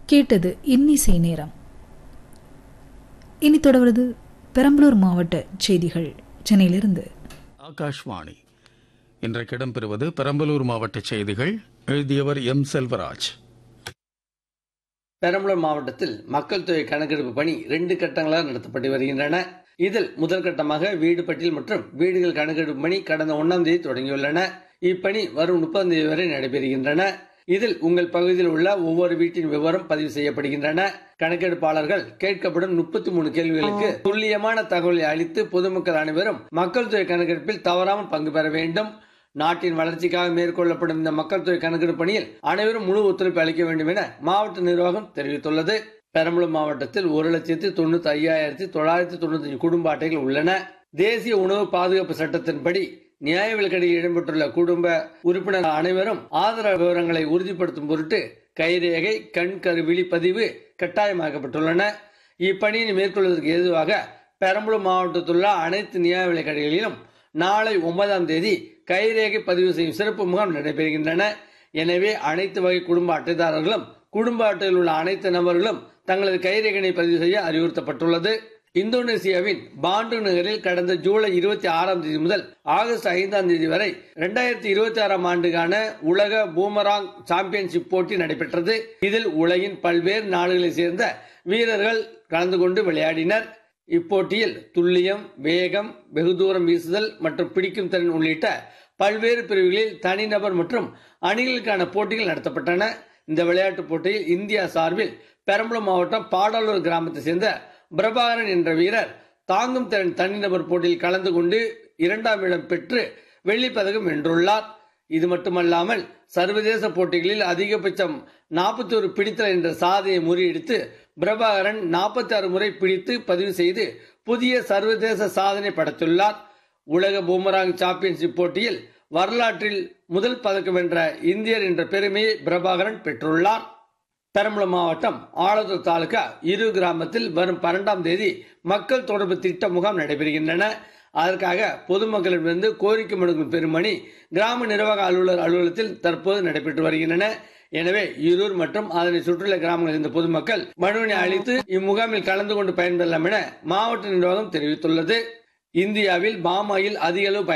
கேட்டது இன்னிசை நேரம் இனி தொடர்வது பெரம்பலூர் மாவட்ட செய்திகள் சென்னையிலிருந்து ஆகாஷ்வாணி இன்றைக்கு இடம்பெறுவது பெரம்பலூர் மாவட்ட செய்திகள் எழுதியவர் எம் செல்வராஜ் பெரம்பலூர் மாவட்டத்தில் மக்கள் தொகை கணக்கெடுப்பு பணி ரெண்டு கட்டங்களாக நடத்தப்பட்டு வருகின்றன இதில் முதல் கட்டமாக வீடு பட்டியல் மற்றும் வீடுகள் கணக்கெடுப்பு பணி கடந்த ஒன்றாம் தேதி தொடங்கியுள்ளன இப்பணி வரும் முப்பதாம் தேதி வரை நடைபெறுகின்றன இதில் உங்கள் பகுதியில் உள்ள ஒவ்வொரு வீட்டின் விவரம் பதிவு செய்யப்படுகின்றன கணக்கெடுப்பாளர்கள் கேட்கப்படும் முப்பத்தி மூணு கேள்விகளுக்கு துல்லியமான தகவலை அளித்து பொதுமக்கள் அனைவரும் மக்கள் தொகை கணக்கெடுப்பில் தவறாமல் பங்கு பெற வேண்டும் நாட்டின் வளர்ச்சிக்காக மேற்கொள்ளப்படும் இந்த மக்கள் தொகை கணக்கெடுப்பு பணியில் அனைவரும் முழு ஒத்துழைப்பு அளிக்க வேண்டும் என மாவட்ட நிர்வாகம் தெரிவித்துள்ளது பெரம்பலூர் மாவட்டத்தில் ஒரு லட்சத்தி தொண்ணூத்தி ஐயாயிரத்தி தொள்ளாயிரத்தி தொண்ணூத்தி குடும்ப அட்டைகள் உள்ளன தேசிய உணவு பாதுகாப்பு சட்டத்தின்படி நியாய விலக்கடியில் இடம்பெற்றுள்ள குடும்ப உறுப்பினர் அனைவரும் ஆதரவு விவரங்களை உறுதிப்படுத்தும் பொருட்டு கைரேகை கண் கருவிழி பதிவு கட்டாயமாக்கப்பட்டுள்ளன இப்பணியை மேற்கொள்வதற்கு ஏதுவாக பெரம்பலூர் மாவட்டத்தில் உள்ள அனைத்து நியாய விலைக்கடைகளிலும் நாளை ஒன்பதாம் தேதி கைரேகை பதிவு செய்யும் சிறப்பு முகாம் நடைபெறுகின்றன எனவே அனைத்து வகை குடும்ப அட்டைதாரர்களும் குடும்ப அட்டையில் உள்ள அனைத்து நபர்களும் தங்களது கைரேகனை பதிவு செய்ய அறிவுறுத்தப்பட்டுள்ளது இந்தோனேசியாவின் பாண்டு நகரில் கடந்த ஜூலை இருபத்தி ஆறாம் தேதி முதல் ஆகஸ்ட் ஐந்தாம் தேதி வரை இரண்டாயிரத்தி இருபத்தி ஆறாம் ஆண்டுக்கான உலக பூமராங் சாம்பியன்ஷிப் போட்டி நடைபெற்றது இதில் உலகின் பல்வேறு நாடுகளைச் சேர்ந்த வீரர்கள் கலந்து கொண்டு விளையாடினர் இப்போட்டியில் துல்லியம் வேகம் வெகு தூரம் வீசுதல் மற்றும் பிடிக்கும் திறன் உள்ளிட்ட பல்வேறு பிரிவுகளில் தனிநபர் மற்றும் அணிகளுக்கான போட்டிகள் நடத்தப்பட்டன இந்த விளையாட்டுப் போட்டியில் இந்தியா சார்பில் பெரம்பலூர் மாவட்டம் பாடாலூர் கிராமத்தை சேர்ந்த பிரபாகரன் என்ற வீரர் தாங்கும் திறன் தனிநபர் போட்டியில் கலந்து கொண்டு இரண்டாம் இடம் பெற்று வெள்ளிப் பதக்கம் வென்றுள்ளார் இது மட்டுமல்லாமல் சர்வதேச போட்டிகளில் அதிகபட்சம் நாற்பத்தி ஒரு பிடித்தல் என்ற சாதனையை முறியடித்து பிரபாகரன் நாற்பத்தி ஆறு முறை பிடித்து பதிவு செய்து புதிய சர்வதேச சாதனை படைத்துள்ளார் உலக பூமராங் சாம்பியன்ஷிப் போட்டியில் வரலாற்றில் முதல் பதக்கம் வென்ற இந்தியர் என்ற பெருமையை பிரபாகரன் பெற்றுள்ளார் பெரம்பலூர் மாவட்டம் ஆலத்தூர் தாலுகா இரு கிராமத்தில் வரும் பன்னெண்டாம் தேதி மக்கள் தொடர்பு திட்ட முகாம் நடைபெறுகின்றன அதற்காக பொதுமக்களிடமிருந்து கோரிக்கை மனுக்கள் பெருமணி கிராம நிர்வாக அலுவலர் அலுவலகத்தில் தற்போது நடைபெற்று வருகின்றன எனவே ஈரூர் மற்றும் அதனை சுற்றியுள்ள கிராமங்களில் இருந்த பொதுமக்கள் மனுவினை அளித்து இம்முகாமில் கலந்து கொண்டு பயன்பெறலாம் என மாவட்ட நிர்வாகம் தெரிவித்துள்ளது இந்தியாவில் பாமாயில் அதிக அளவு